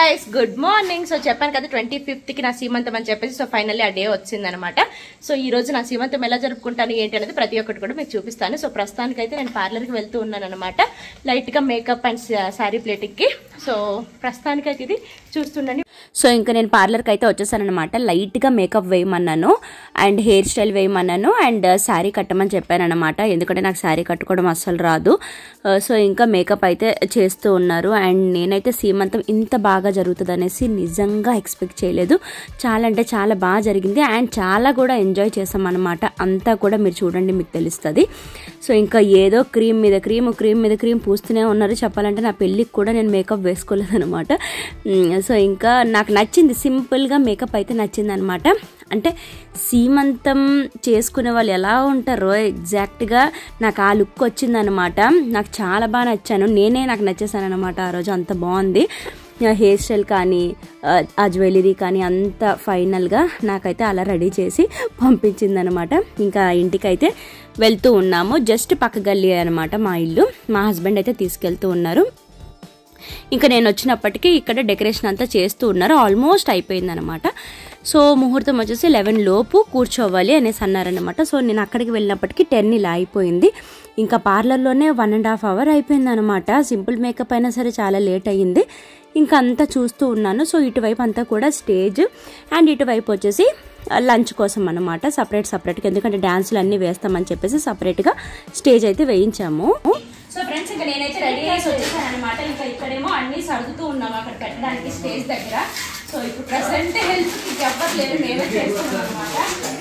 Guys good morning so చెప్పాను కదా twenty కి నా సీమంతం అని చెప్పేసి సో ఫైనల్లీ ఆ డే వచ్చిందనమాట సో ఈ రోజు నా సీమంతం ఎలా జరుపుకుంటాను ఏంటి అనేది ప్రతి ఒక్కటి కూడా మీకు చూపిస్తాను సో ప్రస్తుతానికి అయితే నేను పార్లర్కి వెళ్తూ ఉన్నాను అనమాట లైట్గా మేకప్ అండ్ శారీ ప్లేటింగ్కి సో ప్రస్తుతానికి అయితే ఇది చూస్తుండండి సో ఇంకా నేను పార్లర్కి అయితే వచ్చేసానమాట లైట్గా మేకప్ వేయమన్నాను అండ్ హెయిర్ స్టైల్ వేయమన్నాను అండ్ శారీ కట్టమని చెప్పాను అనమాట ఎందుకంటే నాకు శారీ కట్టుకోవడం అస్సలు రాదు ఆ, సో ఇంకా మేకప్ అయితే చేస్తూ ఉన్నారు అండ్ నేనైతే సీమంతం ఇంత బాగా జరుగుతుంది అనేసి నిజంగా ఎక్స్పెక్ట్ చేయలేదు చాలా అంటే చాలా బాగా జరిగింది అండ్ చాలా కూడా ఎంజాయ్ చేసాం అనమాట అంతా కూడా మీరు చూడండి మీకు తెలుస్తుంది సో ఇంకా ఏదో క్రీమ్ మీద క్రీమ్ క్రీమ్ మీద క్రీమ్ పూస్తూనే ఉన్నారు చెప్పాలంటే నా పెళ్ళికి కూడా నేను మేకప్ వేసుకోలేదు అనమాట సో ఇంకా నాకు నచ్చింది సింపుల్గా మేకప్ అయితే నచ్చింది అనమాట అంటే సీమంతం చేసుకునే వాళ్ళు ఎలా ఉంటారో ఎగ్జాక్ట్గా నాకు ఆ లుక్ వచ్చిందనమాట నాకు చాలా బాగా నచ్చాను నేనే నాకు నచ్చేసాను అనమాట ఆ రోజు అంత బాగుంది హెయిర్ స్టైల్ కానీ ఆ, ఆ జ్యువెలరీ కానీ అంత ఫైనల్గా నాకైతే అలా రెడీ చేసి పంపించిందనమాట ఇంకా ఇంటికైతే వెళ్తూ ఉన్నాము జస్ట్ పక్క గల్లీ అనమాట మా ఇల్లు మా హస్బెండ్ అయితే తీసుకెళ్తూ ఉన్నారు ఇంకా నేను వచ్చినప్పటికీ ఇక్కడ డెకరేషన్ అంతా చేస్తూ ఉన్నారు ఆల్మోస్ట్ అయిపోయిందనమాట సో ముహూర్తం వచ్చేసి లెవెన్ లోపు కూర్చోవాలి అనేసి అన్నారనమాట సో నేను అక్కడికి వెళ్ళినప్పటికీ టెన్ ఇలా అయిపోయింది ఇంకా పార్లర్లోనే వన్ అండ్ హాఫ్ అవర్ అయిపోయిందనమాట సింపుల్ మేకప్ అయినా సరే చాలా లేట్ అయ్యింది ఇంకా అంతా చూస్తూ ఉన్నాను సో ఇటువైపు అంతా కూడా స్టేజ్ అండ్ ఇటువైపు వచ్చేసి లంచ్ కోసం అనమాట సపరేట్ సపరేట్గా ఎందుకంటే డ్యాన్సులు అన్నీ వేస్తామని చెప్పేసి సపరేట్గా స్టేజ్ అయితే వేయించాము సో ఫ్రెండ్స్ ఇంకా నేనైతే రెడీ అయ్యి వచ్చేసాను అనమాట ఇంకా ఇక్కడేమో అన్ని సర్దుతూ ఉన్నాము అక్కడ పెట్టడానికి స్టేజ్ దగ్గర సో ఇప్పుడు ప్రెసెంట్ హెల్త్ కి ఎవ్వరు లేరు మేమే చేస్తున్నాం అనమాట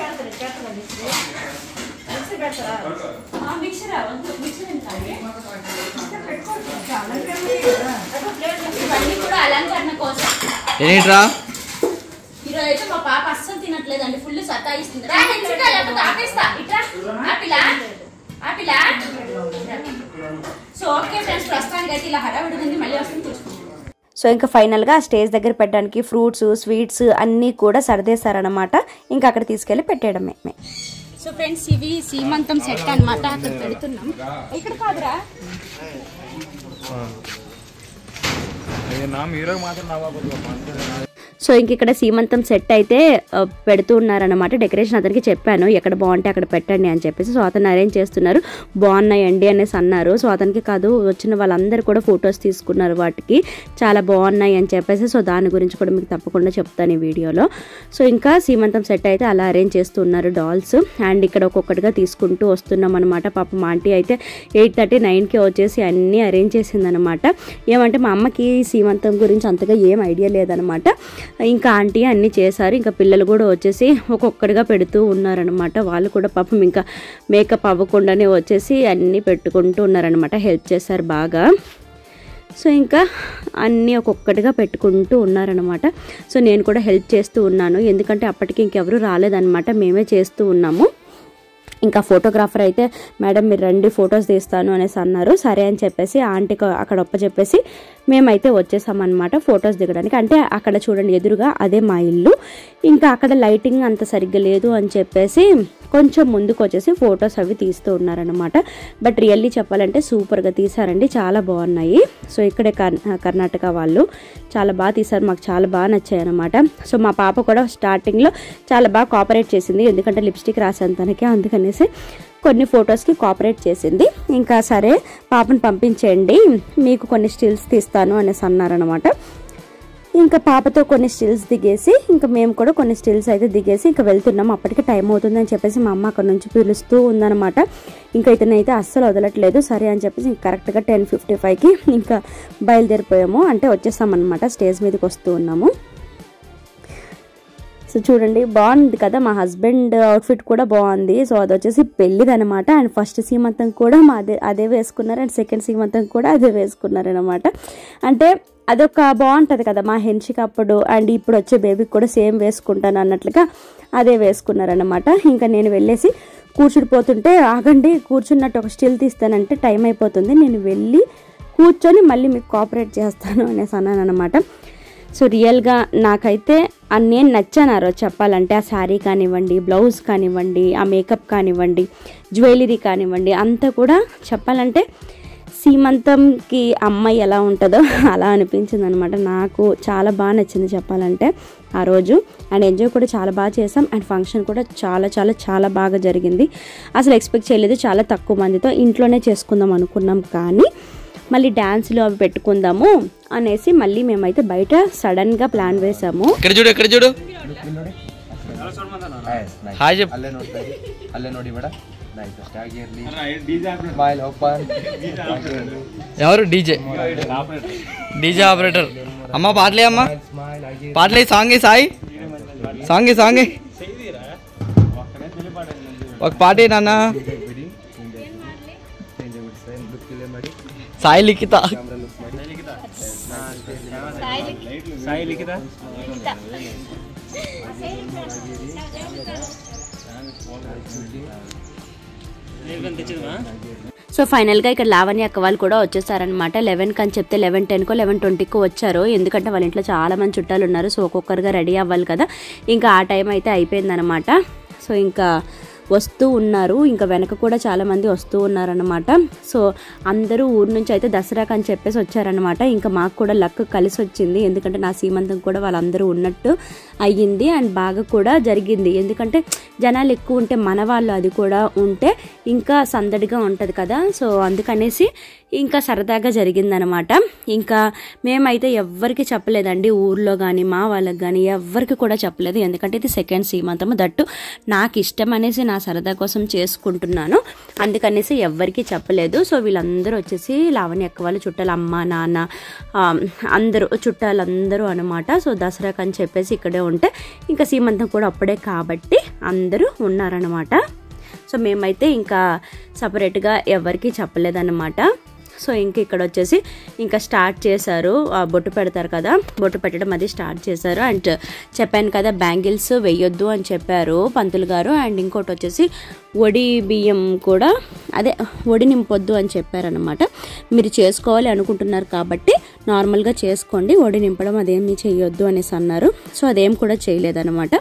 మిక్సర్ వద్దు మిక్సర్ ఇవన్నీ కూడా అలంకరణ కోసం ఏంట్రా ఈరోజు అయితే మా పాప అస్సలు తినట్లేదండి ఫుల్ సతాయిస్తుంది రా హెచ్చుకా లేకపోతే ఆపేస్తా ఇట్లా ఆపిలా ఆపిలా సో ఓకే ఫ్రెండ్స్ ప్రస్తుతానికి అయితే ఇలా హడావిడి ఉంది మళ్ళీ వస్తుంది చూసుకుంటాం సో ఇంకా ఫైనల్గా స్టేజ్ దగ్గర పెట్టడానికి ఫ్రూట్స్ స్వీట్స్ అన్నీ కూడా సర్దేశారనమాట ఇంకా అక్కడ తీసుకెళ్ళి పెట్టేయడమే సో ఫ్రెండ్స్ ఇవి సీమంతం సెట్ అన్నమాట అక్కడ పెడుతున్నాం ఇక్కడ కాదురా నా మీరు మాత్రం నవ్వకూడదు సో ఇంక ఇక్కడ సీమంతం సెట్ అయితే ఆ, పెడుతూ ఉన్నారనమాట డెకరేషన్ అతనికి చెప్పాను ఎక్కడ బాగుంటే అక్కడ పెట్టండి అని చెప్పేసి సో అతను అరేంజ్ చేస్తున్నారు బాగున్నాయండి అనేసి అన్నారు సో అతనికి కాదు వచ్చిన వాళ్ళందరూ కూడా ఫొటోస్ తీసుకున్నారు వాటికి చాలా బాగున్నాయి అని చెప్పేసి సో దాని గురించి కూడా మీకు తప్పకుండా చెప్తాను ఈ వీడియోలో సో ఇంకా సీమంతం సెట్ అయితే అలా అరేంజ్ చేస్తున్నారు డాల్స్ అండ్ ఇక్కడ ఒక్కొక్కటిగా తీసుకుంటూ వస్తున్నాం అనమాట పాప మా ఆంటీ అయితే ఎయిట్ థర్టీ నైన్కి వచ్చేసి అన్నీ అరేంజ్ చేసిందనమాట ఏమంటే మా అమ్మకి సీమంతం గురించి అంతగా ఏం ఐడియా లేదనమాట ఇంకా ఆంటీ అన్నీ చేశారు ఇంకా పిల్లలు కూడా వచ్చేసి ఒక్కొక్కడిగా పెడుతూ ఉన్నారనమాట వాళ్ళు కూడా పాపం ఇంకా మేకప్ అవ్వకుండానే వచ్చేసి అన్నీ పెట్టుకుంటూ ఉన్నారనమాట హెల్ప్ చేశారు బాగా సో ఇంకా అన్నీ ఒక్కొక్కటిగా పెట్టుకుంటూ ఉన్నారనమాట సో నేను కూడా హెల్ప్ చేస్తూ ఉన్నాను ఎందుకంటే అప్పటికి ఇంకెవరు రాలేదన్నమాట మేమే చేస్తూ ఉన్నాము ఇంకా ఫోటోగ్రాఫర్ అయితే మేడం మీరు రండి ఫొటోస్ తీస్తాను అనేసి అన్నారు సరే అని చెప్పేసి ఆంటీకి అక్కడ ఒప్ప చెప్పేసి మేమైతే వచ్చేసామన్నమాట ఫొటోస్ దిగడానికి అంటే అక్కడ చూడండి ఎదురుగా అదే మా ఇల్లు ఇంకా అక్కడ లైటింగ్ అంత సరిగ్గా లేదు అని చెప్పేసి కొంచెం ముందుకు వచ్చేసి ఫొటోస్ అవి తీస్తూ ఉన్నారనమాట బట్ రియల్లీ చెప్పాలంటే సూపర్గా తీసారండి చాలా బాగున్నాయి సో ఇక్కడే కర్- కర్ణాటక వాళ్ళు చాలా బాగా తీశారు మాకు చాలా బాగా నచ్చాయి అనమాట సో మా పాప కూడా స్టార్టింగ్లో చాలా బాగా కోఆపరేట్ చేసింది ఎందుకంటే లిప్స్టిక్ రాసాను తనకి అందుకనేసి కొన్ని ఫొటోస్కి కోఆపరేట్ చేసింది ఇంకా సరే పాపను పంపించేయండి మీకు కొన్ని స్టిల్స్ తీస్తాను అనేసి అన్నారనమాట ఇంకా పాపతో కొన్ని స్టిల్స్ దిగేసి ఇంకా మేము కూడా కొన్ని స్టిల్స్ అయితే దిగేసి ఇంకా వెళ్తున్నాం అప్పటికి టైం అవుతుందని చెప్పేసి మా అమ్మ అక్కడ నుంచి పిలుస్తూ ఉందన్నమాట ఇంకా ఇతనైతే అస్సలు వదలట్లేదు సరే అని చెప్పేసి ఇంకా కరెక్ట్గా టెన్ ఫిఫ్టీ ఫైవ్కి ఇంకా బయలుదేరిపోయాము అంటే వచ్చేసామన్నమాట స్టేజ్ మీదకి వస్తూ ఉన్నాము సో చూడండి బాగుంది కదా మా హస్బెండ్ అవుట్ఫిట్ కూడా బాగుంది సో అది వచ్చేసి పెళ్ళిది అనమాట అండ్ ఫస్ట్ సీమంతం కూడా మా అదే అదే వేసుకున్నారు అండ్ సెకండ్ సీమంతం కూడా అదే వేసుకున్నారు అనమాట అంటే అదొక బాగుంటుంది కదా మా హెన్షిక్ అప్పుడు అండ్ ఇప్పుడు వచ్చే బేబీకి కూడా సేమ్ వేసుకుంటాను అన్నట్లుగా అదే వేసుకున్నారనమాట ఇంకా నేను వెళ్ళేసి కూర్చుడిపోతుంటే ఆగండి కూర్చున్నట్టు ఒక స్టిల్ తీస్తానంటే టైం అయిపోతుంది నేను వెళ్ళి కూర్చొని మళ్ళీ మీకు కోఆపరేట్ చేస్తాను అనేసి అన్నాను అనమాట సో రియల్గా నాకైతే ఆ నేను నచ్చాను ఆ రోజు చెప్పాలంటే ఆ శారీ కానివ్వండి బ్లౌజ్ కానివ్వండి ఆ మేకప్ కానివ్వండి జ్యువెలరీ కానివ్వండి అంతా కూడా చెప్పాలంటే సీమంతంకి అమ్మాయి ఎలా ఉంటుందో అలా అనిపించింది అనమాట నాకు చాలా బాగా నచ్చింది చెప్పాలంటే ఆ రోజు అండ్ ఎంజాయ్ కూడా చాలా బాగా చేసాం అండ్ ఫంక్షన్ కూడా చాలా చాలా చాలా బాగా జరిగింది అసలు ఎక్స్పెక్ట్ చేయలేదు చాలా తక్కువ మందితో ఇంట్లోనే చేసుకుందాం అనుకున్నాం కానీ మళ్ళీ డ్యాన్స్లు అవి పెట్టుకుందాము అనేసి మళ్ళీ మేమైతే బయట సడన్గా ప్లాన్ వేసాము ఇక్కడ చూడు ఇక్కడ చూడు హాయ్ చెప్పు ಅಲ್ಲೇ ನೋಡ್ತಾ ಇರಿ ಅಲ್ಲೇ ನೋಡಿ ಬೇಡ ನೈಸ್ ಸ್ಟಾಗ್ ಇರ್ಲಿ ಸ್ಮೈಲ್ ಓಪನ್ ఎవరు డీజే డీజే ఆపరేటర్ అమ్మ పాటలే అమ్మ ಸ್ಮೈಲ್ ಆಗಿ పాటలే సాంగ్ సాయి సాంగ్ సాంగ్ ఒక పాట నాన్న ಬಿಡಿ ಚೇಂಜ್ ಆಗ್ಬಿಡಿ ಸರ್ ಲುಕ್ ಇಲ್ಲೇ ಮಾಡಿ సాయి లిఖిత ಕ್ಯಾಮ್ರಾ ಲುಕ್ ಮಾಡಿ సో ఫైనల్గా ఇక్కడ లావణ్య అక్క వాళ్ళు కూడా వచ్చేసారనమాట లెవెన్కి అని చెప్తే లెవెన్ టెన్కో లెవెన్ ట్వంటీకో వచ్చారు ఎందుకంటే వాళ్ళ ఇంట్లో చాలా మంది చుట్టాలు ఉన్నారు సో ఒక్కొక్కరుగా రెడీ అవ్వాలి కదా ఇంకా ఆ టైం అయితే అయిపోయిందనమాట సో ఇంకా వస్తూ ఉన్నారు ఇంకా వెనక కూడా చాలా మంది వస్తూ ఉన్నారనమాట సో అందరూ ఊరు నుంచి అయితే దసరాకు అని చెప్పేసి వచ్చారనమాట ఇంకా మాకు కూడా లక్ కలిసి వచ్చింది ఎందుకంటే నా సీమంతం కూడా వాళ్ళందరూ ఉన్నట్టు అయ్యింది అండ్ బాగా కూడా జరిగింది ఎందుకంటే జనాలు ఎక్కువ ఉంటే మన వాళ్ళు అది కూడా ఉంటే ఇంకా సందడిగా ఉంటుంది కదా సో అందుకనేసి ఇంకా సరదాగా జరిగిందనమాట ఇంకా మేమైతే ఎవ్వరికి చెప్పలేదండి ఊర్లో కానీ మా వాళ్ళకి కానీ ఎవ్వరికి కూడా చెప్పలేదు ఎందుకంటే ఇది సెకండ్ సీమంతము దట్టు నాకు ఇష్టం అనేసి నా సరదా కోసం చేసుకుంటున్నాను అందుకనేసి ఎవ్వరికి చెప్పలేదు సో వీళ్ళందరూ వచ్చేసి లావణ్య అక్క వాళ్ళు చుట్టాలు అమ్మ నాన్న ఆ, అందరూ చుట్టాలందరూ అనమాట సో దసరాకు అని చెప్పేసి ఇక్కడే ఉంటే ఇంకా సీమంతం కూడా అప్పుడే కాబట్టి అందరూ ఉన్నారనమాట సో మేమైతే ఇంకా సపరేట్గా ఎవరికి చెప్పలేదన్నమాట సో ఇంక ఇక్కడ వచ్చేసి ఇంకా స్టార్ట్ చేశారు ఆ బొట్టు పెడతారు కదా బొట్టు పెట్టడం అది స్టార్ట్ చేశారు అండ్ చెప్పాను కదా బ్యాంగిల్స్ వేయొద్దు అని చెప్పారు పంతులు గారు అండ్ ఇంకోటి వచ్చేసి వడి బియ్యం కూడా అదే వడి నింపొద్దు అని చెప్పారనమాట మీరు చేసుకోవాలి అనుకుంటున్నారు కాబట్టి నార్మల్గా చేసుకోండి వడి నింపడం అదేమీ చేయొద్దు అనేసి అన్నారు సో అదేం కూడా చేయలేదన్నమాట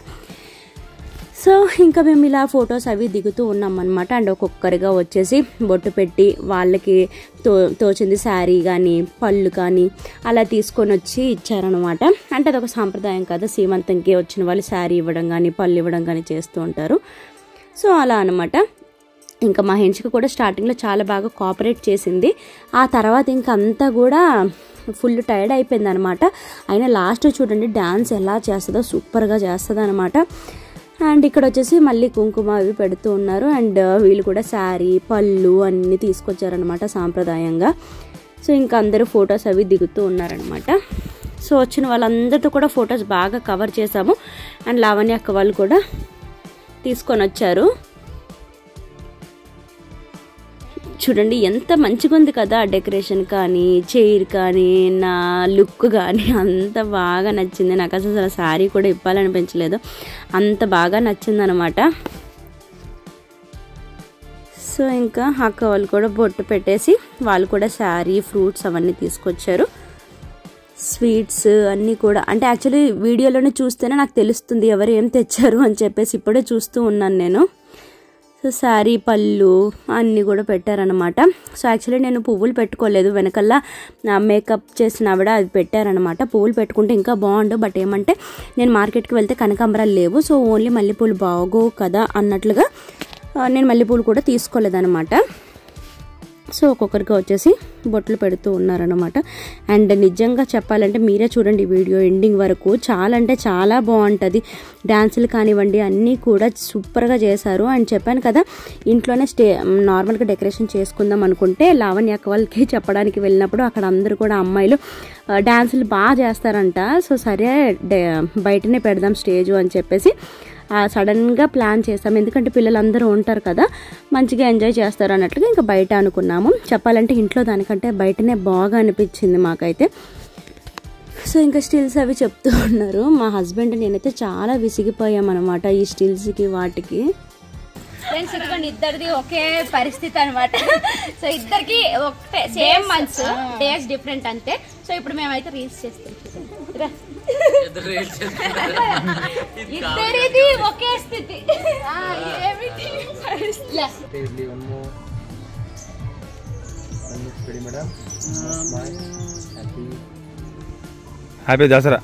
సో ఇంకా మేము ఇలా ఫొటోస్ అవి దిగుతూ ఉన్నాం అనమాట అండ్ ఒక్కొక్కరిగా వచ్చేసి బొట్టు పెట్టి వాళ్ళకి తో తోచింది శారీ కానీ పళ్ళు కానీ అలా తీసుకొని వచ్చి ఇచ్చారనమాట అంటే అదొక సాంప్రదాయం కదా సీమంతంకి వచ్చిన వాళ్ళు శారీ ఇవ్వడం కానీ పళ్ళు ఇవ్వడం కానీ చేస్తూ ఉంటారు సో అలా అనమాట ఇంకా మా హెంచుకు కూడా స్టార్టింగ్లో చాలా బాగా కోఆపరేట్ చేసింది ఆ తర్వాత ఇంకా అంతా కూడా ఫుల్ టైర్డ్ అయిపోయింది అనమాట అయినా లాస్ట్ చూడండి డ్యాన్స్ ఎలా చేస్తుందో సూపర్గా చేస్తుంది అనమాట అండ్ ఇక్కడ వచ్చేసి మళ్ళీ కుంకుమ అవి పెడుతూ ఉన్నారు అండ్ వీళ్ళు కూడా శారీ పళ్ళు అన్నీ తీసుకొచ్చారనమాట సాంప్రదాయంగా సో ఇంకా అందరూ ఫొటోస్ అవి దిగుతూ ఉన్నారనమాట సో వచ్చిన వాళ్ళందరితో కూడా ఫొటోస్ బాగా కవర్ చేసాము అండ్ లావణ్య అక్క వాళ్ళు కూడా తీసుకొని వచ్చారు చూడండి ఎంత మంచిగా ఉంది కదా డెకరేషన్ కానీ చైర్ కానీ నా లుక్ కానీ అంత బాగా నచ్చింది నాకు అసలు శారీ కూడా ఇప్పాలనిపించలేదు అంత బాగా నచ్చింది అనమాట సో ఇంకా అక్క వాళ్ళు కూడా బొట్టు పెట్టేసి వాళ్ళు కూడా శారీ ఫ్రూట్స్ అవన్నీ తీసుకొచ్చారు స్వీట్స్ అన్నీ కూడా అంటే యాక్చువల్లీ వీడియోలోనే చూస్తేనే నాకు తెలుస్తుంది ఎవరు ఏం తెచ్చారు అని చెప్పేసి ఇప్పుడే చూస్తూ ఉన్నాను నేను సో శారీ పళ్ళు అన్నీ కూడా పెట్టారనమాట సో యాక్చువల్లీ నేను పువ్వులు పెట్టుకోలేదు వెనకల్లా నా మేకప్ చేసిన ఆవిడ అది పెట్టారనమాట పువ్వులు పెట్టుకుంటే ఇంకా బాగుండు బట్ ఏమంటే నేను మార్కెట్కి వెళ్తే కనకాంబరాలు లేవు సో ఓన్లీ మల్లెపూలు బాగోవు కదా అన్నట్లుగా ఆ, నేను మల్లెపూలు కూడా తీసుకోలేదనమాట సో ఒక్కొక్కరికి వచ్చేసి బొట్లు పెడుతూ ఉన్నారనమాట అండ్ నిజంగా చెప్పాలంటే మీరే చూడండి ఈ వీడియో ఎండింగ్ వరకు చాలా అంటే చాలా బాగుంటుంది డ్యాన్సులు కానివ్వండి అన్నీ కూడా సూపర్గా చేశారు అండ్ చెప్పాను కదా ఇంట్లోనే స్టే నార్మల్గా డెకరేషన్ చేసుకుందాం అనుకుంటే లావణ్య అక్క వాళ్ళకి చెప్పడానికి వెళ్ళినప్పుడు అక్కడ అందరూ కూడా అమ్మాయిలు ఆ, డ్యాన్సులు బాగా చేస్తారంట సో సరే డే- బయటనే పెడదాం స్టేజ్ అని చెప్పేసి ఆ, సడన్గా ప్లాన్ చేసాం ఎందుకంటే పిల్లలందరూ ఉంటారు కదా మంచిగా ఎంజాయ్ చేస్తారు అన్నట్లుగా ఇంకా బయట అనుకున్నాము చెప్పాలంటే ఇంట్లో దానికంటే బయటనే బాగా అనిపించింది మాకైతే సో ఇంకా స్టిల్స్ అవి చెప్తూ ఉన్నారు మా హస్బెండ్ నేనైతే చాలా విసిగిపోయామన్నమాట ఈ స్టిల్స్కి వాటికి ఫ్రెండ్స్ ఇదిగోండి ఇద్దరిది ఒకే పరిస్థితి అనమాట సో ఇద్దరికి ఒకటే సేమ్ మంత్స్ డేస్ డిఫరెంట్ అంతే సో ఇప్పుడు మేమైతే రీల్స్ చేస్తాం రా. ఇద్దరిది ఒకే స్థితి ఆ, ఏమిటి పరిస్థితి? లే. ಇರ್ಲಿ one more ready madam smile happy happy Dussehra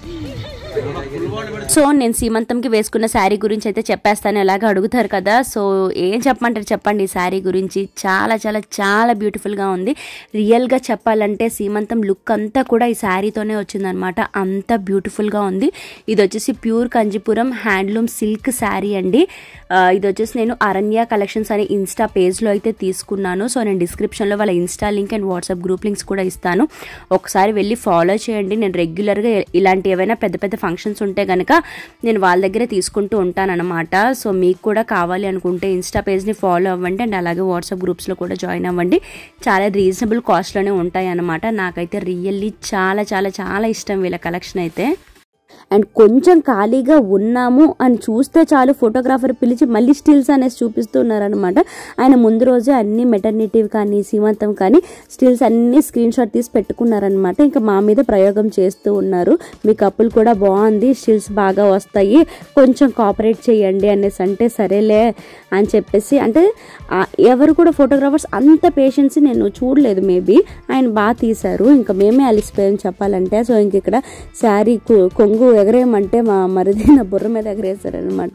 so నేను సీమంతంకి వేసుకున్న శారీ గురించి అయితే చెప్పేస్తాను ఎలాగ అడుగుతారు కదా సో ఏం చెప్పమంటారు చెప్పండి ఈ శారీ గురించి చాలా చాలా చాలా బ్యూటిఫుల్గా ఉంది రియల్గా చెప్పాలంటే సీమంతం లుక్ అంతా కూడా ఈ శారీతోనే వచ్చిందనమాట అంత బ్యూటిఫుల్గా ఉంది ఇది వచ్చేసి pure Kanjeevaram handloom silk sari అండి ఆ, ఇది వచ్చేసి నేను అరణ్య కలెక్షన్స్ అనే ఇన్స్టా పేజ్లో అయితే తీసుకున్నాను సో నేను డిస్క్రిప్షన్లో వాళ్ళ Insta link and WhatsApp group links కూడా ఇస్తాను ఒకసారి వెళ్ళి ఫాలో చేయండి నేను రెగ్యులర్గా ఇలాంటి ఏవైనా పెద్ద పెద్ద ఫంక్షన్స్ ఉంటే కనుక నేను వాళ్ళ దగ్గరే తీసుకుంటూ ఉంటానన్నమాట సో మీకు కూడా కావాలి అనుకుంటే ఇన్స్టా పేజ్ని ఫాలో అవ్వండి అండ్ అలాగే వాట్సాప్ గ్రూప్స్లో కూడా జాయిన్ అవ్వండి చాలా రీజనబుల్ కాస్ట్లోనే ఉంటాయి అన్నమాట నాకైతే రియల్లీ చాలా చాలా చాలా ఇష్టం వీళ్ళ కలెక్షన్ అయితే అండ్ కొంచెం ఖాళీగా ఉన్నాము అని చూస్తే చాలు ఫోటోగ్రాఫర్ పిలిచి మళ్ళీ స్టిల్స్ అనేసి చూపిస్తున్నారనమాట ఆయన ముందు రోజే అన్ని మెటర్నిటీ కానీ సీమంతం కానీ స్టిల్స్ అన్ని స్క్రీన్ షాట్ తీసి పెట్టుకున్నారనమాట ఇంకా మా మీద ప్రయోగం చేస్తూ ఉన్నారు మీ కప్పులు కూడా బాగుంది స్టిల్స్ బాగా వస్తాయి కొంచెం కోఆపరేట్ చేయండి అనేసి అంటే సరేలే అని చెప్పేసి అంటే ఆ, ఎవరు కూడా ఫోటోగ్రాఫర్స్ అంత పేషెన్స్ నేను చూడలేదు మేబీ ఆయన బాగా తీశారు ఇంకా మేమే అలిసిపోయాం చెప్పాలంటే సో ఇంక ఇక్కడ శారీ కు- కొంగు ఎగరేయమంటే మా మరిది నా బుర్ర మీద ఎగరేశారనమాట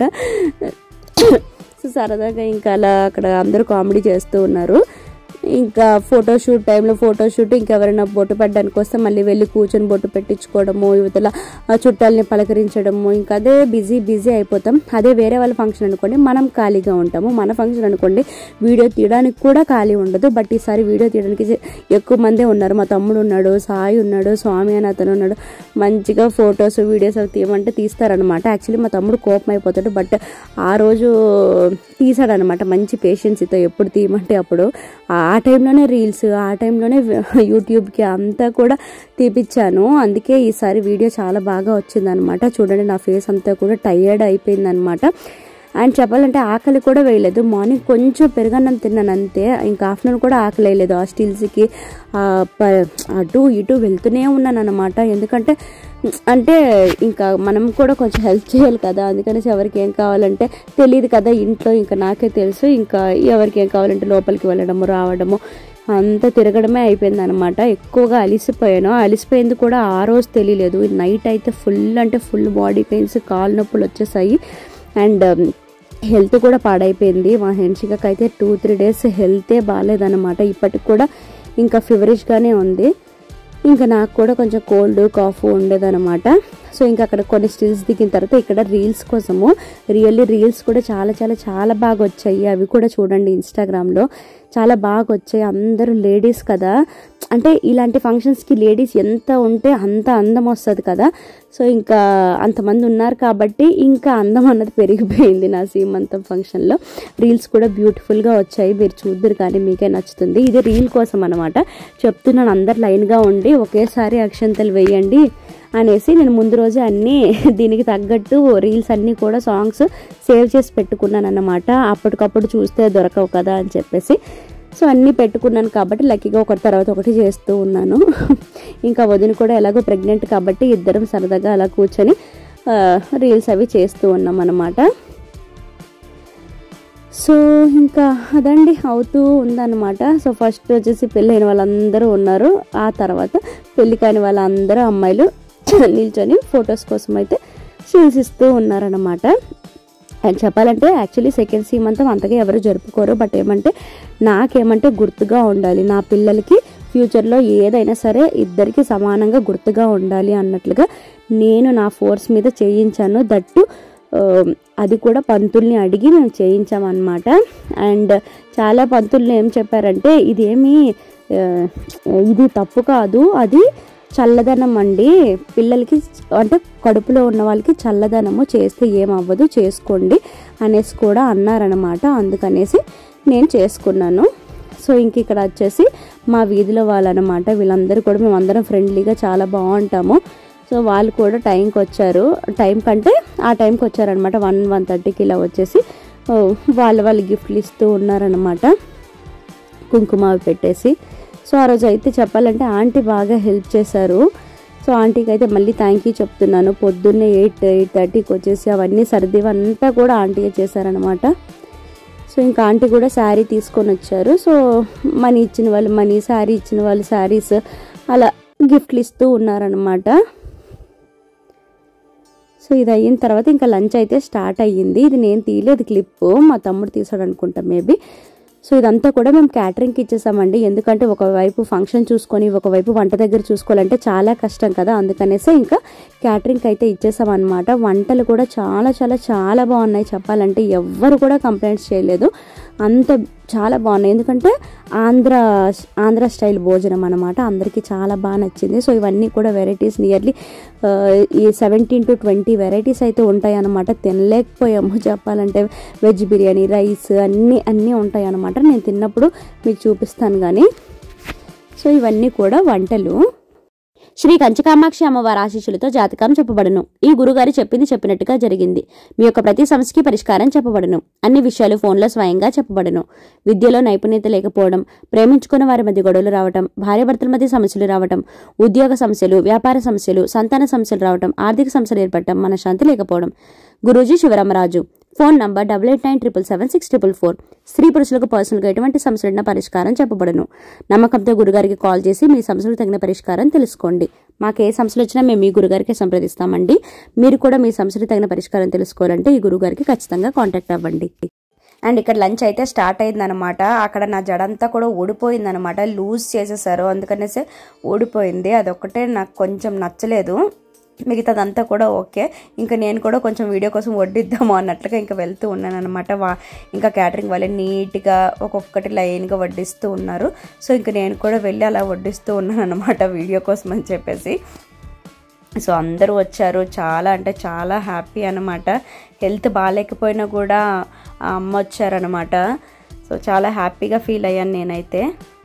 సో సరదాగా ఇంకా అలా అక్కడ అందరూ కామెడీ చేస్తూ ఉన్నారు ఇంకా ఫోటోషూట్ టైంలో ఫోటోషూట్ ఇంకెవరైనా బొట్టు పెట్టడానికి వస్తే మళ్ళీ వెళ్ళి కూర్చొని బొట్టు పెట్టించుకోవడము యువతల ఆ చుట్టాలని పలకరించడము ఇంకా అదే బిజీ బిజీ అయిపోతాం అదే వేరే వాళ్ళ ఫంక్షన్ అనుకోండి మనం ఖాళీగా ఉంటాము మన ఫంక్షన్ అనుకోండి వీడియో తీయడానికి కూడా ఖాళీ ఉండదు బట్ ఈసారి వీడియో తీయడానికి జ- ఎక్కువ మందే ఉన్నారు మా తమ్ముడు ఉన్నాడు సాయి ఉన్నాడు స్వామి అని అతను ఉన్నాడు మంచిగా ఫొటోస్ వీడియోస్ అవి తీయమంటే తీస్తారనమాట యాక్చువల్లీ మా తమ్ముడు కోపం అయిపోతాడు బట్ ఆ రోజు తీసాడనమాట మంచి పేషెన్సీతో ఎప్పుడు తీయమంటే అప్పుడు ఆ టైంలోనే రీల్స్ ఆ టైంలోనే యూట్యూబ్కి అంతా కూడా తీపిచ్చాను అందుకే ఈసారి వీడియో చాలా బాగా వచ్చిందనమాట చూడండి నా ఫేస్ అంతా కూడా టయర్డ్ అయిపోయిందనమాట అండ్ చెప్పాలంటే ఆకలి కూడా వేయలేదు మార్నింగ్ కొంచెం పెరుగన్నం తిన్నాను అంతే ఇంకా ఆఫ్టర్నూన్ కూడా ఆకలి వేయలేదు ఆ స్టిల్స్కి ఆ, ప- అటు ఇటు వెళ్తూనే ఉన్నాను అనమాట ఎందుకంటే అంటే ఇంకా మనం కూడా కొంచెం హెల్ప్ చేయాలి కదా అందుకనేసి ఎవరికి ఏం కావాలంటే తెలియదు కదా ఇంట్లో ఇంకా నాకే తెలుసు ఇంకా ఎవరికి ఏం కావాలంటే లోపలికి వెళ్ళడము రావడము అంతా తిరగడమే అయిపోయింది అనమాట ఎక్కువగా అలిసిపోయాను అలిసిపోయింది కూడా ఆ రోజు తెలియలేదు నైట్ అయితే ఫుల్ అంటే ఫుల్ బాడీ పెయిన్స్ కాలు నొప్పులు వచ్చేసాయి అండ్ హెల్త్ కూడా పాడైపోయింది మా హెన్షికకి అయితే టూ త్రీ డేస్ హెల్తే బాగాలేదన్నమాట ఇప్పటికి కూడా ఇంకా ఫీవరిష్గానే ఉంది ఇంకా నాకు కూడా కొంచెం కోల్డ్ కాఫ్ ఉండేదన్నమాట సో ఇంకా అక్కడ కొన్ని స్టిల్స్ దిగిన తర్వాత ఇక్కడ రీల్స్ కోసము రియల్లీ రీల్స్ కూడా చాలా చాలా చాలా బాగా వచ్చాయి అవి కూడా చూడండి ఇన్స్టాగ్రామ్లో చాలా బాగా వచ్చాయి అందరూ లేడీస్ కదా అంటే ఇలాంటి ఫంక్షన్స్కి లేడీస్ ఎంత ఉంటే అంత అందం వస్తుంది కదా సో ఇంకా అంతమంది ఉన్నారు కాబట్టి ఇంకా అందం అన్నది పెరిగిపోయింది నా సీమంతం ఫంక్షన్లో రీల్స్ కూడా బ్యూటిఫుల్గా వచ్చాయి మీరు చూద్దరు కానీ మీకే నచ్చుతుంది ఇది రీల్ కోసం అనమాట చెప్తున్నాను అందరు లైన్గా ఉండి ఒకేసారి అక్షంతలు వేయండి అనేసి నేను ముందు రోజే అన్నీ దీనికి తగ్గట్టు రీల్స్ అన్నీ కూడా సాంగ్స్ సేవ్ చేసి పెట్టుకున్నాను అన్నమాట అప్పటికప్పుడు చూస్తే దొరకవు కదా అని చెప్పేసి సో అన్నీ పెట్టుకున్నాను కాబట్టి లక్కీగా ఒకటి తర్వాత ఒకటి చేస్తూ ఉన్నాను ఇంకా వదిన కూడా ఎలాగో ప్రెగ్నెంట్ కాబట్టి ఇద్దరం సరదాగా అలా కూర్చొని రీల్స్ అవి చేస్తూ ఉన్నాం అన్నమాట సో ఇంకా అదండి అవుతూ ఉందన్నమాట సో ఫస్ట్ వచ్చేసి పెళ్ళైన వాళ్ళందరూ ఉన్నారు ఆ తర్వాత పెళ్లి కాని వాళ్ళందరూ అమ్మాయిలు నిల్చొని ఫొటోస్ కోసం అయితే స్టిల్స్ ఇస్తూ ఉన్నారన్నమాట అండ్ చెప్పాలంటే యాక్చువల్లీ సెకండ్ సీమంతం అంతగా ఎవరు జరుపుకోరు బట్ ఏమంటే నాకేమంటే గుర్తుగా ఉండాలి నా పిల్లలకి ఫ్యూచర్లో ఏదైనా సరే ఇద్దరికి సమానంగా గుర్తుగా ఉండాలి అన్నట్లుగా నేను నా ఫోర్స్ మీద చేయించాను దట్టు ఆ, అది కూడా పంతుల్ని అడిగి మేము చేయించామన్నమాట అండ్ చాలా పంతులు ఏం చెప్పారంటే ఇదేమి ఆ, ఇది తప్పు కాదు అది చల్లదనం అండి పిల్లలకి అంటే కడుపులో ఉన్న వాళ్ళకి చల్లదనము చేస్తే ఏమవ్వదు చేసుకోండి అనేసి కూడా అన్నారనమాట అందుకనేసి నేను చేసుకున్నాను సో ఇంక ఇక్కడ వచ్చేసి మా వీధిలో వాళ్ళనమాట వీళ్ళందరూ కూడా మేమందరం ఫ్రెండ్లీగా చాలా బాగుంటాము సో వాళ్ళు కూడా టైంకి వచ్చారు టైం కంటే ఆ టైంకి వచ్చారనమాట వన్ వన్ థర్టీకి ఇలా వచ్చేసి ఓ, వాళ్ళ వాళ్ళు గిఫ్ట్లు ఇస్తూ ఉన్నారనమాట కుంకుమ అవి పెట్టేసి సో ఆ రోజు అయితే చెప్పాలంటే ఆంటీ బాగా హెల్ప్ చేశారు సో ఆంటీకి అయితే మళ్ళీ థ్యాంక్ యూ చెప్తున్నాను పొద్దున్నే ఎయిట్ ఎయిట్ థర్టీకి వచ్చేసి అవన్నీ సర్ది అంతా కూడా ఆంటీయే చేశారనమాట సో ఇంకా ఆంటీ కూడా శారీ తీసుకొని వచ్చారు సో మనీ ఇచ్చిన వాళ్ళు మనీ శారీ ఇచ్చిన వాళ్ళు శారీస్ అలా గిఫ్ట్లు ఇస్తూ ఉన్నారనమాట సో ఇది అయిన తర్వాత ఇంకా లంచ్ అయితే స్టార్ట్ అయ్యింది ఇది నేను తీయలేదు క్లిప్ మా తమ్ముడు తీసాడు అనుకుంటా మేబీ సో ఇదంతా కూడా మేము క్యాటరింగ్కి ఇచ్చేసామండి ఎందుకంటే ఒకవైపు ఫంక్షన్ చూసుకొని ఒకవైపు వంట దగ్గర చూసుకోవాలంటే చాలా కష్టం కదా అందుకనేసి ఇంకా క్యాటరింగ్కి అయితే ఇచ్చేసామన్నమాట వంటలు కూడా చాలా చాలా చాలా బాగున్నాయి చెప్పాలంటే ఎవ్వరు కూడా కంప్లైంట్స్ చేయలేదు అంత చాలా బాగున్నాయి ఎందుకంటే ఆంధ్ర ఆంధ్ర స్టైల్ భోజనం అనమాట అందరికీ చాలా బాగా నచ్చింది సో ఇవన్నీ కూడా వెరైటీస్ నియర్లీ ఈ సెవెంటీన్ టు ట్వంటీ వెరైటీస్ అయితే ఉంటాయి అనమాట తినలేకపోయాము చెప్పాలంటే వెజ్ బిర్యానీ రైస్ అన్నీ అన్నీ ఉంటాయి అనమాట నేను తిన్నప్పుడు మీకు చూపిస్తాను కానీ సో ఇవన్నీ కూడా వంటలు శ్రీ కంచకామాక్షి అమ్మవారి ఆశీస్సులతో జాతకం చెప్పబడును ఈ గురుగారు చెప్పింది చెప్పినట్టుగా జరిగింది మీ యొక్క ప్రతి సమస్యకి పరిష్కారం చెప్పబడును అన్ని విషయాలు ఫోన్లో స్వయంగా చెప్పబడును విద్యలో నైపుణ్యత లేకపోవడం ప్రేమించుకున్న వారి మధ్య గొడవలు రావటం భార్యాభర్తల మధ్య సమస్యలు రావటం ఉద్యోగ సమస్యలు వ్యాపార సమస్యలు సంతాన సమస్యలు రావటం ఆర్థిక సమస్యలు ఏర్పడటం మనశ్శాంతి లేకపోవడం Guruji Shivaramaraju phone number double eight nine triple seven six triple four స్త్రీ పురుషులకు పర్సనల్గా ఎటువంటి సమస్యలున్న పరిష్కారం చెప్పబడను నమ్మకంతో గురుగారికి కాల్ చేసి మీ సమస్యలకు తగిన పరిష్కారం తెలుసుకోండి మాకు ఏ సమస్యలు వచ్చినా మేము మీ గురుగారికి సంప్రదిస్తామండి మీరు కూడా మీ సమస్యలకు తగిన పరిష్కారం తెలుసుకోవాలంటే ఈ గురుగారికి ఖచ్చితంగా కాంటాక్ట్ అవ్వండి అండ్ ఇక్కడ లంచ్ అయితే స్టార్ట్ అయిందనమాట అక్కడ నా జడంతా కూడా ఊడిపోయిందనమాట లూజ్ చేసేసారు అందుకనేసి ఊడిపోయింది అదొక్కటే నాకు కొంచెం నచ్చలేదు మిగతాదంతా కూడా ఓకే ఇంకా నేను కూడా కొంచెం వీడియో కోసం వడ్డిద్దాము అన్నట్లుగా ఇంకా వెళ్తూ ఉన్నాను అనమాట వా ఇంకా క్యాటరింగ్ వాళ్ళే నీట్గా ఒక్కొక్కటి లైన్గా వడ్డిస్తూ ఉన్నారు సో ఇంకా నేను కూడా వెళ్ళి అలా వడ్డిస్తూ ఉన్నాను అనమాట వీడియో కోసం అని చెప్పేసి సో అందరూ వచ్చారు చాలా అంటే చాలా హ్యాపీ అనమాట హెల్త్ బాగాలేకపోయినా కూడా ఆ అమ్మ వచ్చారనమాట సో చాలా హ్యాపీగా ఫీల్ అయ్యాను నేనైతే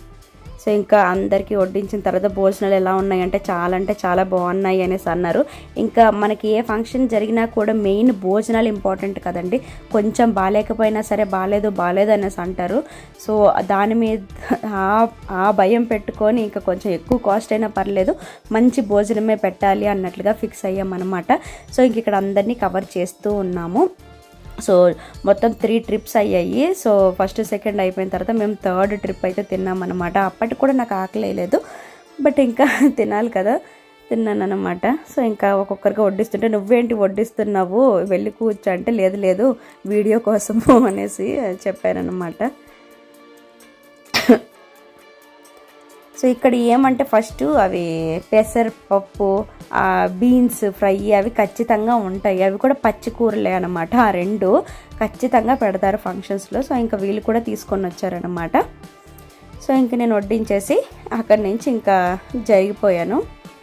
సో ఇంకా అందరికీ వడ్డించిన తర్వాత భోజనాలు ఎలా ఉన్నాయంటే చాలా అంటే చాలా బాగున్నాయి అనేసి అన్నారు ఇంకా మనకి ఏ ఫంక్షన్ జరిగినా కూడా మెయిన్ భోజనాలు ఇంపార్టెంట్ కదండి కొంచెం బాగాలేకపోయినా సరే బాగాలేదు బాగాలేదు అనేసి అంటారు సో దాని మీద ఆ- ఆ భయం పెట్టుకొని ఇంకా కొంచెం ఎక్కువ కాస్ట్ అయినా పర్లేదు మంచి భోజనమే పెట్టాలి అన్నట్లుగా ఫిక్స్ అయ్యామన్నమాట సో ఇంక ఇక్కడ అందరినీ కవర్ చేస్తూ ఉన్నాము సో మొత్తం త్రీ ట్రిప్స్ అయ్యాయి సో ఫస్ట్ సెకండ్ అయిపోయిన తర్వాత మేము థర్డ్ ట్రిప్ అయితే తిన్నామన్నమాట అప్పటికి కూడా నాకు ఆకలి వేయలేదు బట్ ఇంకా తినాలి కదా తిన్నాను అనమాట సో ఇంకా ఒక్కొక్కరికి వడ్డిస్తుంటే నువ్వేంటి వడ్డిస్తున్నావు వెళ్ళి కూర్చో అంటే లేదు లేదు వీడియో కోసము అనేసి చెప్పారనమాట సో ఇక్కడ ఏమంటే ఫస్ట్ అవి పెసరపప్పు ఆ బీన్స్ ఫ్రై అవి ఖచ్చితంగా ఉంటాయి అవి కూడా పచ్చి కూరలే అనమాట ఆ రెండు ఖచ్చితంగా పెడతారు ఫంక్షన్స్లో సో ఇంకా వీళ్ళు కూడా తీసుకొని వచ్చారనమాట సో ఇంక నేను వడ్డించేసి అక్కడి నుంచి ఇంకా జరిగిపోయాను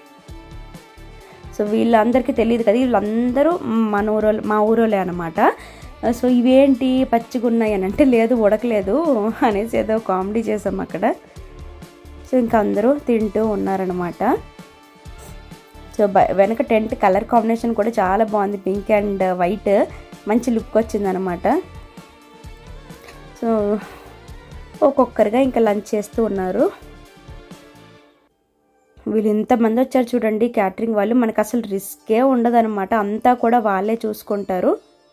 సో వీళ్ళందరికీ తెలియదు కదా వీళ్ళందరూ మన ఊరోళ్ళు మా ఊరోళ్ళే అనమాట సో ఇవేంటి పచ్చిగా ఉన్నాయి అని అంటే లేదు ఉడకలేదు అనేసి ఏదో కామెడీ చేసాం అక్కడ సో ఇంకా అందరూ తింటూ ఉన్నారనమాట సో బ- వెనక టెంట్ కలర్ కాంబినేషన్ కూడా చాలా బాగుంది పింక్ అండ్ వైట్ మంచి లుక్ వచ్చిందనమాట సో ఒక్కొక్కరుగా ఇంకా లంచ్ చేస్తూ ఉన్నారు వీళ్ళు ఇంతమంది వచ్చారు చూడండి క్యాటరింగ్ వాళ్ళు మనకు అసలు రిస్కే ఉండదన్నమాట అంతా కూడా వాళ్ళే చూసుకుంటారు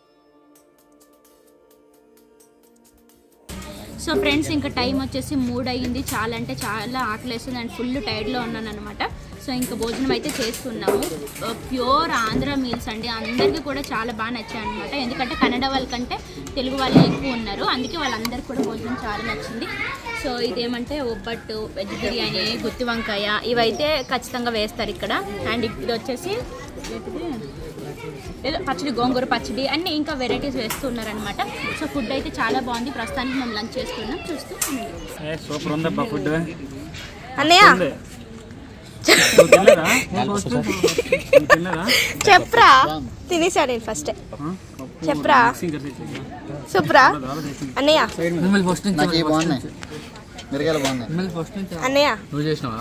సో ఫ్రెండ్స్ ఇంకా టైం వచ్చేసి మూడు అయ్యింది చాలా అంటే చాలా ఆకలేస్తుంది అండ్ ఫుల్ టైర్డ్లో ఉన్నాను అనమాట సో ఇంకా భోజనం అయితే చేస్తున్నాము ప్యూర్ ఆంధ్ర మీల్స్ అండి అందరికీ కూడా చాలా బాగా నచ్చాయి అనమాట ఎందుకంటే కన్నడ వాళ్ళకంటే తెలుగు వాళ్ళు ఎక్కువ ఉన్నారు అందుకే వాళ్ళందరికీ కూడా భోజనం చాలా నచ్చింది సో ఇదేమంటే ఒబ్బట్టు వెజ్ బిర్యానీ గుత్తి వంకాయ ఇవైతే ఖచ్చితంగా వేస్తారు ఇక్కడ అండ్ ఇది వచ్చేసి ఏంటిది? ఏదో పచ్చడి గోంగూర పచ్చడి అన్ని ఇంకా వెరైటీస్ వేస్తున్నారనమాట సో ఫుడ్ అయితే చాలా బాగుంది ప్రస్తుతానికి మేము లంచ్ చేస్తున్నాం చూస్తూ ఉండండి. సూపర్ ఉందబ్బా ఫుడ్ అన్నయ్య తిన్నారా తిన్నారా చెప్పరా తినేసా నేను ఫస్ట్ చెప్పరా సూపరా అన్నయ్య నాకు ఇవి బాగున్నాయి మిరగాయలు బాగున్నాయి అన్నయ్య నువ్వు చేసినావా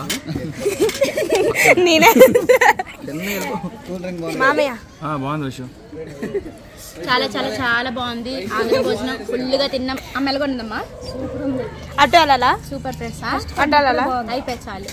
నేనే కూల్ డ్రింక్ బాగుంది మామయ్య బాగుంది విషయం చాలా చాలా చాలా బాగుంది ఆంధ్ర భోజనం ఫుల్గా తిన్నాం అమ్మ ఎలాగొందమ్మా అటు వెళ్ళాలా సూపర్ ఫ్రెండ్స్ అటు వెళ్ళాలా అయిపోయి చాలు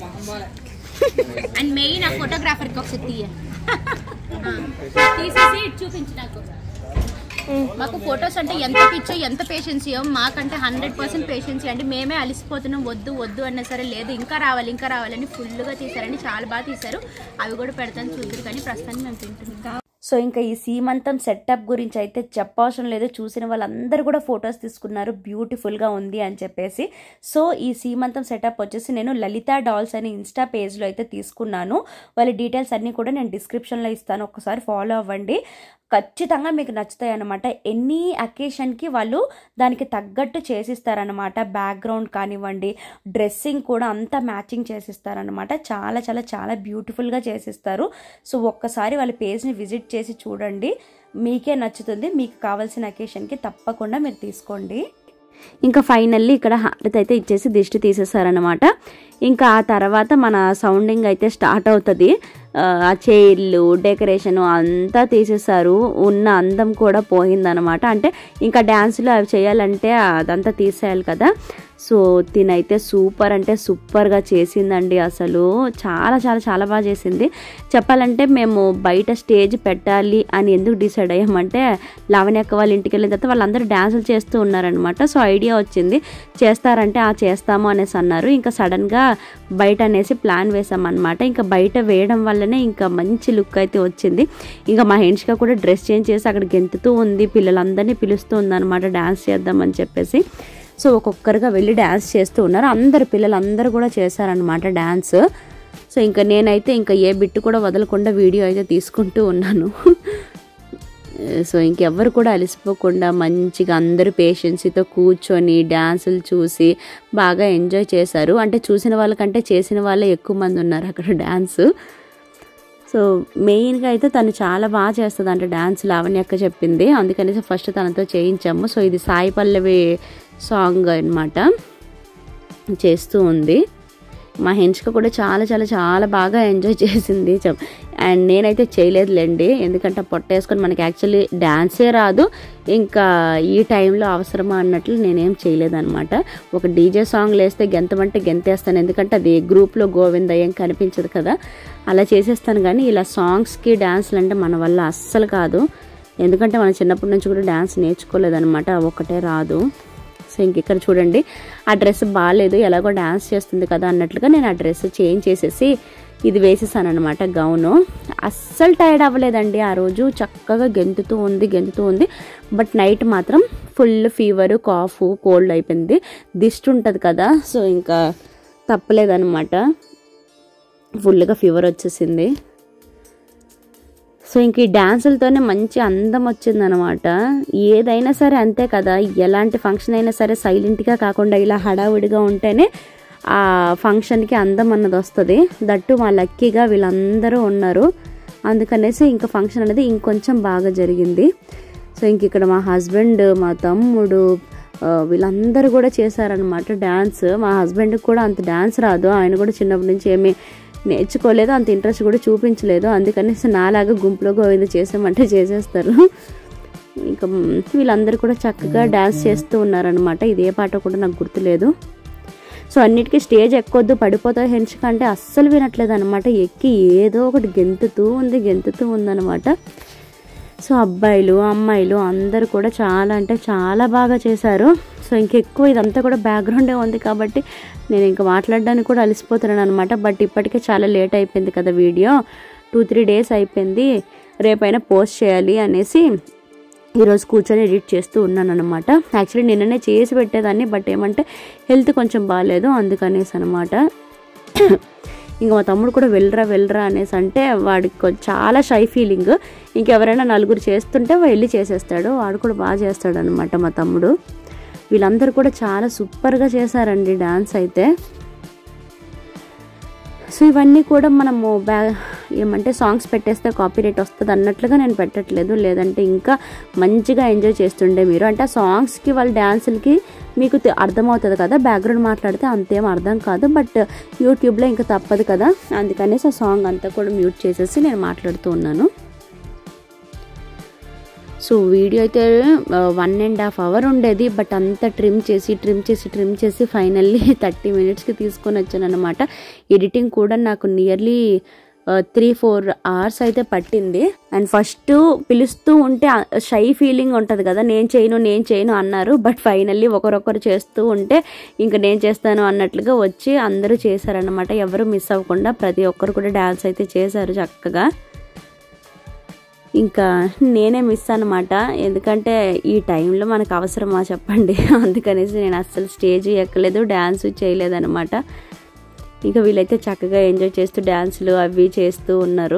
అండ్ మెయిన్ ఆ ఫోటోగ్రాఫర్కి ఒకసారి తీయ ఆ, తీసేసి ఇటు చూపించు నాకు మాకు ఫొటోస్ అంటే ఎంత పిచ్చో ఎంత పేషెన్సీయో మాకంటే హండ్రెడ్ పర్సెంట్ పేషెన్సీ అంటే మేమే అలిసిపోతున్నాం వద్దు వద్దు అన్నా సరే లేదు ఇంకా రావాలి ఇంకా రావాలని ఫుల్గా తీసారండి చాలా బాగా తీశారు అవి కూడా పెడతాను చూద్దరు కానీ ప్రస్తుతానికి మేము తింటున్నాం సో ఇంకా ఈ సీమంతం సెటప్ గురించి అయితే చెప్పవసరం లేదు చూసిన వాళ్ళందరూ కూడా ఫొటోస్ తీసుకున్నారు బ్యూటిఫుల్గా ఉంది అని చెప్పేసి సో ఈ సీమంతం సెటప్ వచ్చేసి నేను లలిత డాల్స్ అని ఇన్స్టా పేజ్లో అయితే తీసుకున్నాను వాళ్ళ డీటెయిల్స్ అన్నీ కూడా నేను డిస్క్రిప్షన్లో ఇస్తాను ఒకసారి ఫాలో అవ్వండి ఖచ్చితంగా మీకు నచ్చుతాయి అనమాట ఎనీ అకేషన్కి వాళ్ళు దానికి తగ్గట్టు చేసిస్తారనమాట బ్యాక్గ్రౌండ్ కానివ్వండి డ్రెస్సింగ్ కూడా అంతా మ్యాచింగ్ చేసిస్తారనమాట చాలా చాలా చాలా బ్యూటిఫుల్గా చేసిస్తారు సో ఒక్కసారి వాళ్ళ పేజ్ని విజిట్ చేసి చూడండి మీకే నచ్చుతుంది మీకు కావాల్సిన అకేషన్కి తప్పకుండా మీరు తీసుకోండి ఇంకా ఫైనల్లీ ఇక్కడ హారతి అయితే ఇచ్చేసి దిష్టి తీసేసారనమాట ఇంకా ఆ తర్వాత మన సౌండింగ్ అయితే స్టార్ట్ అవుతుంది ఆ చైర్లు డెకరేషన్ అంతా తీసేసారు ఉన్న అందం కూడా పోయిందనమాట అంటే ఇంకా డ్యాన్సులు అవి చేయాలంటే అదంతా తీసేయాలి కదా సో తినైతే సూపర్ అంటే సూపర్గా చేసిందండి అసలు చాలా చాలా చాలా బాగా చేసింది చెప్పాలంటే మేము బయట స్టేజ్ పెట్టాలి అని ఎందుకు డిసైడ్ అయ్యామంటే లావణ్యక్క వాళ్ళ ఇంటికి వెళ్ళిన తర్వాత వాళ్ళందరూ డ్యాన్సులు చేస్తూ ఉన్నారనమాట సో ఐడియా వచ్చింది చేస్తారంటే ఆ చేస్తాము అనేసి అన్నారు ఇంకా సడన్గా బయట అనేసి ప్లాన్ వేసామన్నమాట ఇంకా బయట వేయడం వల్లనే ఇంకా మంచి లుక్ అయితే వచ్చింది ఇంకా మా హెన్షిక కూడా డ్రెస్ చేంజ్ చేసి అక్కడ గెంతుతూ ఉంది పిల్లలందరినీ పిలుస్తూ ఉందన్నమాట డ్యాన్స్ చేద్దామని చెప్పేసి సో ఒక్కొక్కరుగా వెళ్ళి డ్యాన్స్ చేస్తూ ఉన్నారు అందరు పిల్లలు అందరూ కూడా చేశారనమాట డ్యాన్స్ సో ఇంకా నేనైతే ఇంకా ఏ బిట్టు కూడా వదలకుండా వీడియో అయితే తీసుకుంటూ ఉన్నాను సో ఇంకెవ్వరు కూడా అలసిపోకుండా మంచిగా అందరూ పేషెన్సీతో కూర్చొని డ్యాన్సులు చూసి బాగా ఎంజాయ్ చేశారు అంటే చూసిన వాళ్ళకంటే చేసిన వాళ్ళే ఎక్కువ మంది ఉన్నారు అక్కడ డ్యాన్స్ సో మెయిన్గా అయితే తను చాలా బాగా చేస్తుంది అంటే డ్యాన్స్ లావణ్యక్క చెప్పింది అందుకనేసి ఫస్ట్ తనతో చేయించాము సో ఇది సాయి పల్లవి సాంగ్ అనమాట చేస్తూ ఉంది మా హెన్షిక కూడా చాలా చాలా చాలా బాగా ఎంజాయ్ చేసింది చెప్ అండ్ నేనైతే చేయలేదులేండి ఎందుకంటే పొట్ట వేసుకొని మనకి యాక్చువల్లీ డ్యాన్సే రాదు ఇంకా ఈ టైంలో అవసరమా అన్నట్లు నేనేం చేయలేదన్నమాట ఒక డీజే సాంగ్ వేస్తే గెంతమంటే గెంతేస్తాను ఎందుకంటే అది గ్రూప్లో గోవింద ఏం కనిపించదు కదా అలా చేసేస్తాను కానీ ఇలా సాంగ్స్కి డ్యాన్స్లు అంటే మన వల్ల అస్సలు కాదు ఎందుకంటే మనం చిన్నప్పటి నుంచి కూడా డ్యాన్స్ నేర్చుకోలేదన్నమాట ఒకటే రాదు సో ఇంక ఇక్కడ చూడండి ఆ డ్రెస్ బాగాలేదు ఎలాగో డ్యాన్స్ చేస్తుంది కదా అన్నట్లుగా నేను ఆ డ్రెస్ చేంజ్ చేసేసి ఇది వేసేసాను అనమాట గౌను అస్సలు టైర్డ్ అవ్వలేదండి ఆ రోజు చక్కగా గెంతుతూ ఉంది గెంతుతూ ఉంది బట్ నైట్ మాత్రం ఫుల్ ఫీవర్ కాఫ్ కోల్డ్ అయిపోయింది దిష్టి ఉంటుంది కదా సో ఇంకా తప్పలేదనమాట ఫుల్గా ఫీవర్ వచ్చేసింది సో ఇంక ఈ డ్యాన్సులతోనే మంచి అందం వచ్చిందనమాట ఏదైనా సరే అంతే కదా ఎలాంటి ఫంక్షన్ అయినా సరే సైలెంట్గా కాకుండా ఇలా హడావుడిగా ఉంటేనే ఆ ఫంక్షన్కి అందం అన్నది వస్తుంది దట్టు మా లక్కీగా వీళ్ళందరూ ఉన్నారు అందుకనేసి ఇంకా ఫంక్షన్ అనేది ఇంకొంచెం బాగా జరిగింది సో ఇంక ఇక్కడ మా హస్బెండ్ మా తమ్ముడు ఆ, వీళ్ళందరూ కూడా చేశారనమాట డ్యాన్స్ మా హస్బెండ్కి కూడా అంత డ్యాన్స్ రాదు ఆయన కూడా చిన్నప్పటి నుంచి ఏమీ నేర్చుకోలేదు అంత ఇంట్రెస్ట్ కూడా చూపించలేదు అందుకనేసి నాలాగా గుంపులో గోవింద చేసామంటే చేసేస్తారు ఇంకా మ్, వీళ్ళందరూ కూడా చక్కగా డ్యాన్స్ చేస్తూ ఉన్నారనమాట ఇదే పాట కూడా నాకు గుర్తులేదు సో అన్నిటికీ స్టేజ్ ఎక్కొద్దు పడిపోతా హెంచుక అంటే అస్సలు వినట్లేదు అనమాట ఎక్కి ఏదో ఒకటి గెంతుతూ ఉంది గెంతుతూ ఉందన్నమాట సో అబ్బాయిలు అమ్మాయిలు అందరూ కూడా చాలా అంటే చాలా బాగా చేశారు సో ఇంకెక్కువ ఇదంతా కూడా బ్యాక్గ్రౌండే ఉంది కాబట్టి నేను ఇంకా మాట్లాడడానికి కూడా అలసిపోతున్నాను అనమాట బట్ ఇప్పటికే చాలా లేట్ అయిపోయింది కదా వీడియో టూ త్రీ డేస్ అయిపోయింది రేపైనా పోస్ట్ చేయాలి అనేసి ఈరోజు కూర్చొని ఎడిట్ చేస్తూ ఉన్నాను అనమాట యాక్చువల్లీ నిన్ననే చేసి పెట్టేదాన్ని బట్ ఏమంటే హెల్త్ కొంచెం బాగాలేదు అందుకనేసి అనమాట ఇంకా మా తమ్ముడు కూడా వెళ్ళరా వెళ్ళరా అనేసి అంటే వాడికి కొ- చాలా షై ఫీలింగ్ ఇంకెవరైనా నలుగురు చేస్తుంటే వెళ్ళి చేసేస్తాడు వాడు కూడా బాగా చేస్తాడు అనమాట మా తమ్ముడు వీళ్ళందరూ కూడా చాలా సూపర్గా చేశారండి డాన్స్ అయితే సో ఇవన్నీ కూడా మనము బ్యా ఏమంటే సాంగ్స్ పెట్టేస్తే కాపీరైట్ వస్తుంది అన్నట్లుగా నేను పెట్టట్లేదు లేదంటే ఇంకా మంచిగా ఎంజాయ్ చేస్తుండే మీరు అంటే ఆ సాంగ్స్కి వాళ్ళ డ్యాన్సులకి మీకు తె- అర్థమవుతుంది కదా బ్యాక్గ్రౌండ్ మాట్లాడితే అంతేం అర్థం కాదు బట్ యూట్యూబ్లో ఇంకా తప్పదు కదా అందుకనేసి ఆ సాంగ్ అంతా కూడా మ్యూట్ చేసేసి నేను మాట్లాడుతూ ఉన్నాను సో వీడియో అయితే వన్ అండ్ హాఫ్ అవర్ ఉండేది బట్ అంతా ట్రిమ్ చేసి ట్రిమ్ చేసి ట్రిమ్ చేసి ఫైనల్లీ థర్టీ మినిట్స్కి తీసుకొని వచ్చాను అనమాట ఎడిటింగ్ కూడా నాకు నియర్లీ త్రీ ఫోర్ అవర్స్ అయితే పట్టింది అండ్ ఫస్ట్ పిలుస్తూ ఉంటే షై ఫీలింగ్ ఉంటుంది కదా నేను చేయను నేను చేయను అన్నారు బట్ ఫైనల్లీ ఒకరొకరు చేస్తూ ఉంటే ఇంకా నేను చేస్తాను అన్నట్లుగా వచ్చి అందరూ చేశారనమాట ఎవరు మిస్ అవ్వకుండా ప్రతి ఒక్కరు కూడా డ్యాన్స్ అయితే చేశారు చక్కగా ఇంకా నేనే మిస్ అనమాట ఎందుకంటే ఈ టైంలో మనకు అవసరమా చెప్పండి అందుకనేసి నేను అస్సలు స్టేజ్ ఎక్కలేదు డ్యాన్స్ చేయలేదు అనమాట ఇంకా వీళ్ళైతే చక్కగా ఎంజాయ్ చేస్తూ డ్యాన్సులు అవి చేస్తూ ఉన్నారు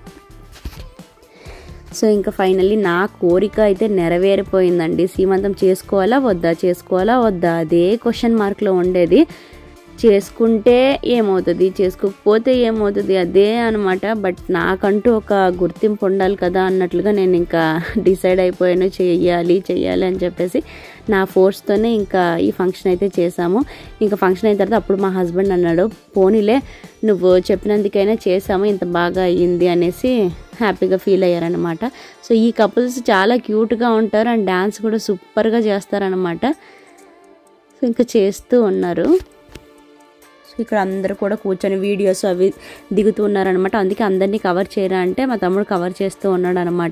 సో ఇంకా ఫైనల్లీ నా కోరిక అయితే నెరవేరిపోయిందండి సీమంతం చేసుకోవాలా వద్దా చేసుకోవాలా వద్దా అదే క్వశ్చన్ మార్క్లో ఉండేది చేసుకుంటే ఏమవుతుంది చేసుకోకపోతే ఏమవుతుంది అదే అనమాట బట్ నాకంటూ ఒక గుర్తింపు ఉండాలి కదా అన్నట్లుగా నేను ఇంకా డిసైడ్ అయిపోయాను చెయ్యాలి చెయ్యాలి అని చెప్పేసి నా ఫోర్స్తోనే ఇంకా ఈ ఫంక్షన్ అయితే చేశాము ఇంకా ఫంక్షన్ అయిన తర్వాత అప్పుడు మా హస్బెండ్ అన్నాడు పోనీలే నువ్వు చెప్పినందుకైనా చేసాము ఇంత బాగా అయ్యింది అనేసి హ్యాపీగా ఫీల్ అయ్యారనమాట సో ఈ కపుల్స్ చాలా క్యూట్గా ఉంటారు అండ్ డ్యాన్స్ కూడా సూపర్గా చేస్తారనమాట సో ఇంకా చేస్తూ ఉన్నారు సో ఇక్కడ అందరూ కూడా కూర్చొని వీడియోస్ అవి దిగుతూ ఉన్నారనమాట అందుకే అందరినీ కవర్ చేయరా అంటే మా తమ్ముడు కవర్ చేస్తూ ఉన్నాడు అనమాట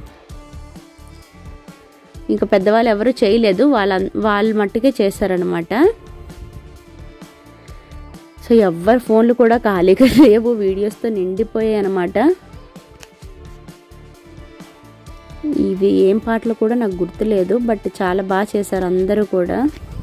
ఇంకా పెద్దవాళ్ళు ఎవరు చేయలేదు వాళ్ళ వాళ్ళ మట్టుకే చేశారనమాట సో ఎవ్వరి ఫోన్లు కూడా ఖాళీగా లేవు వీడియోస్తో నిండిపోయాయి అనమాట ఇవి ఏం పాటలు కూడా నాకు గుర్తులేదు బట్ చాలా బాగా చేశారు అందరూ కూడా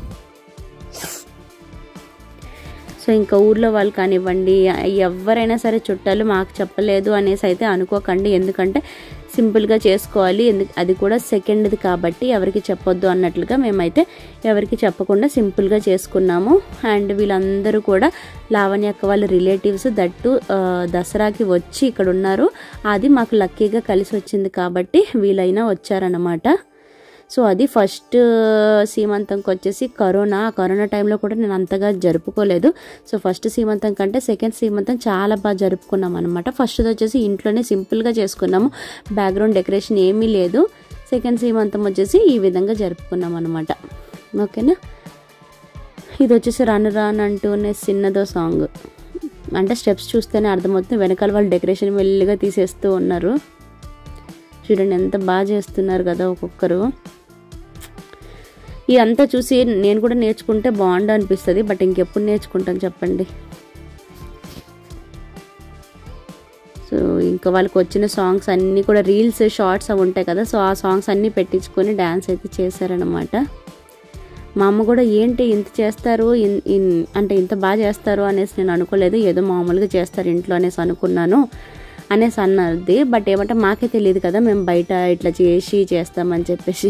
సో ఇంకా ఊర్లో వాళ్ళు కానివ్వండి ఎవరైనా సరే చుట్టాలు మాకు చెప్పలేదు అనేసి అయితే అనుకోకండి ఎందుకంటే సింపుల్గా చేసుకోవాలి ఎందుకు అది కూడా సెకండ్ది కాబట్టి ఎవరికి చెప్పొద్దు అన్నట్లుగా మేమైతే ఎవరికి చెప్పకుండా సింపుల్గా చేసుకున్నాము అండ్ వీళ్ళందరూ కూడా లావణ్య అక్క వాళ్ళ రిలేటివ్స్ దట్టు ఆ, దసరాకి వచ్చి ఇక్కడ ఉన్నారు అది మాకు లక్కీగా కలిసి వచ్చింది కాబట్టి వీళ్ళైనా వచ్చారనమాట సో అది ఫస్ట్ సీమంతంకి వచ్చేసి కరోనా ఆ కరోనా టైంలో కూడా నేను అంతగా జరుపుకోలేదు సో ఫస్ట్ సీమంతం కంటే సెకండ్ సీమంతం చాలా బాగా జరుపుకున్నాం అనమాట ఫస్ట్ వచ్చేసి ఇంట్లోనే సింపుల్గా చేసుకున్నాము బ్యాక్గ్రౌండ్ డెకరేషన్ ఏమీ లేదు సెకండ్ సీమంతం వచ్చేసి ఈ విధంగా జరుపుకున్నాం అనమాట ఓకేనా ఇది వచ్చేసి రన్ రాన్ అంటూనే చిన్నదో సాంగ్ అంటే స్టెప్స్ చూస్తేనే అర్థమవుతుంది వెనకాల వాళ్ళు డెకరేషన్ మెల్లిగా తీసేస్తూ ఉన్నారు చూడండి ఎంత బాగా చేస్తున్నారు కదా ఒక్కొక్కరు ఇదంతా చూసి నేను కూడా నేర్చుకుంటే బాగుండు అనిపిస్తుంది బట్ ఇంకెప్పుడు నేర్చుకుంటాను చెప్పండి సో ఇంకా వాళ్ళకి వచ్చిన సాంగ్స్ అన్నీ కూడా రీల్స్ షార్ట్స్ అవి ఉంటాయి కదా సో ఆ సాంగ్స్ అన్నీ పెట్టించుకొని డ్యాన్స్ అయితే చేశారనమాట మా అమ్మ కూడా ఏంటి ఇంత చేస్తారు ఇన్- ఇన్- అంటే ఇంత బాగా చేస్తారు అనేసి నేను అనుకోలేదు ఏదో మామూలుగా చేస్తారు ఇంట్లో అనేసి అనుకున్నాను అనేసి అన్నది బట్ ఏమంటే మాకే తెలియదు కదా మేము బయట ఇట్లా చేసి చేస్తామని చెప్పేసి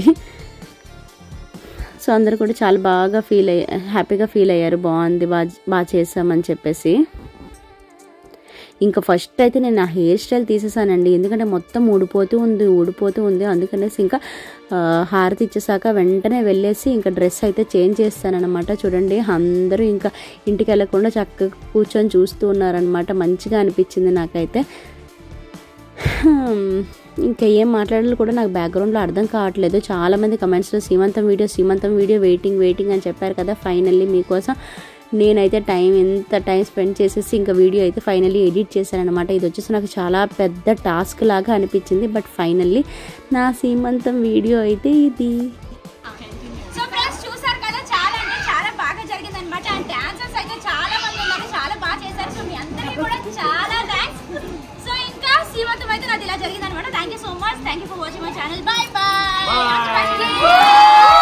సో అందరు కూడా చాలా బాగా ఫీల్ అయ్య హ్యాపీగా ఫీల్ అయ్యారు బాగుంది బాగా బాగా చేసామని చెప్పేసి ఇంకా ఫస్ట్ అయితే నేను నా హెయిర్ స్టైల్ తీసేసానండి ఎందుకంటే మొత్తం ఊడిపోతూ ఉంది ఊడిపోతూ ఉంది అందుకనేసి ఇంకా ఆ, హారతి ఇచ్చేసాక వెంటనే వెళ్ళేసి ఇంకా డ్రెస్ అయితే చేంజ్ చేస్తానన్నమాట చూడండి అందరూ ఇంకా ఇంటికి వెళ్ళకుండా చక్కగా కూర్చొని చూస్తూ ఉన్నారనమాట మంచిగా అనిపించింది నాకైతే హ్మ్, ఇంకా ఏం మాట్లాడాలో కూడా నాకు బ్యాక్గ్రౌండ్లో అర్థం కావట్లేదు చాలామంది కమెంట్స్లో సీమంతం వీడియో సీమంతం వీడియో వెయిటింగ్ వెయిటింగ్ అని చెప్పారు కదా ఫైనల్లీ మీకోసం నేనైతే టైం ఎంత టైం స్పెండ్ చేసేసి ఇంకా వీడియో అయితే ఫైనల్లీ ఎడిట్ చేశాను అనమాట ఇది వచ్చేసి నాకు చాలా పెద్ద టాస్క్ లాగా అనిపించింది బట్ ఫైనల్లీ నా సీమంతం వీడియో అయితే ఇది సో ఫ్రెండ్స్ చూసారు కదా చాలా అంటే చాలా బాగా జరిగింది అనమాట అండ్ డాన్సర్స్ అయితే చాలా మంది ఉన్నారు చాలా బాగా చేశారు సో మీ అందరికీ కూడా చాలా థ్యాంక్స్ సో ఇంకా శ్రీమంతం అయితే నాది ఇలా జరిగింది అనమాట thank you so much thank you for watching my channel bye bye